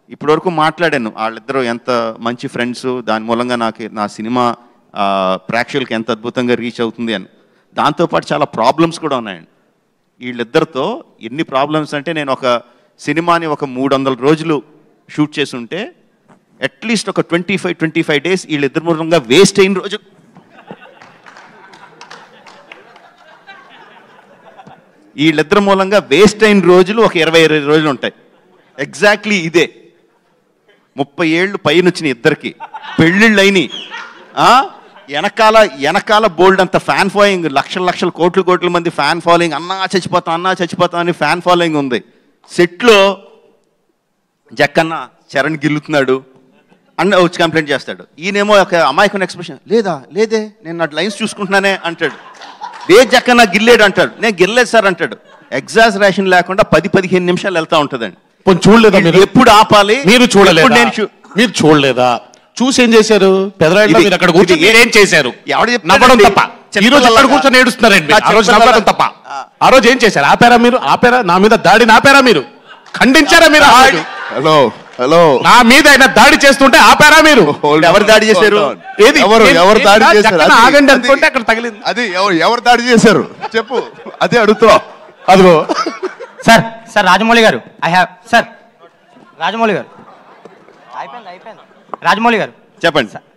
ఇప్పటివరకు మాట్లాడాను వాళ్ళిద్దరూ ఎంత మంచి ఫ్రెండ్స్ దాని మూలంగా నాకు నా సినిమా ఆ, ప్రేక్షకులకి ఎంత అద్భుతంగా రీచ్ అవుతుంది అని దాంతోపాటు చాలా ప్రాబ్లమ్స్ కూడా ఉన్నాయండి వీళ్ళిద్దరితో ఎన్ని ప్రాబ్లమ్స్ అంటే నేను ఒక సినిమాని ఒక మూడు వందల రోజులు షూట్ చేసి ఉంటే అట్లీస్ట్ ఒక twenty five twenty five days వీళ్ళిద్దరి మూలంగా వేస్ట్ అయిన రోజు వీళ్ళిద్దరి మూలంగా వేస్ట్ అయిన రోజులు ఒక ఇరవై ఇరవై రోజులు ఉంటాయి ఎగ్జాక్ట్లీ ఇదే ముప్పై ఏళ్ళు పైన వచ్చిన ఇద్దరికి పెళ్ళిళ్ళు అయినాయి ఆ? వెనకాల వెనకాల బోల్డ్ అంత ఫ్యాన్ ఫాలోయింగ్ లక్షల లక్షల కోట్ల కోట్ల మంది ఫ్యాన్ ఫాలోయింగ్ అన్నా చచ్చిపోతాం అన్నా చచ్చిపోతాం అని ఫ్యాన్ ఫాలోయింగ్ ఉంది సెట్లో జక్కన్న చరణ్ గిల్లుతున్నాడు అన్న వచ్చి కంప్లైంట్ చేస్తాడు ఈయనేమో ఒక అమాయకం ఎక్స్ప్రెషన్ లేదా లేదే నేను నా లైన్స్ చూసుకుంటున్నానే అంటాడు లేదు జక్కన్న గిల్లేడు అంటాడు నేను గిల్లేదు సార్ అంటాడు ఎగ్జాజరేషన్ లేకుండా పది పదిహేను నిమిషాలు వెళ్తా ఉంటుందండి పోనీ చూడలేదా మీరు ఎప్పుడు ఆపాలి మీరు ఎప్పుడు చూడలేదా నేను చూ- మీరు చూడలేదా చూసి ఏం చేశారు పెదరాయిలో ఇది- మీరు అక్కడ కూర్చొని ఇది- మీరేం చేశారు ఎవడు చెప్తాడండి? నవ్వడం తప్ప ఈ రోజు అక్కడ చెత్తలలాగా. కూర్చొని ఏడుస్తున్నారండి ఆ ఆ రోజు చెత్తలలాగా. నవ్వడం తప్ప ఆ. ఆ రోజు ఏం చేశారు ఆపారా మీరు ఆపారా నా మీద దాడిని ఆపారా మీరు ఖండించారా మీరు ఆ రోజు? హలో హలో నా మీద ఆయన దాడి చేస్తుంటే ఆపారా మీరు Hold on. ఎవరు దాడి చేశారు? Hold on. ఏది ఎవరు ఏది- ఎవరు దాడి ఏది చేశారు జక్కన అది- ఆగండి అది- అనుకుంటే అక్కడ తగిలింది అది ఎవరు ఎవరు దాడి చేశారు చెప్పు అదే అడుగుతున్నా అదిగో సార్ సార్ రాజమౌళి గారు ఐ హ్యావ్ సార్ రాజమౌళి గారు అయిపోయింది అయిపోయింది రాజమౌళి గారు చెప్పండి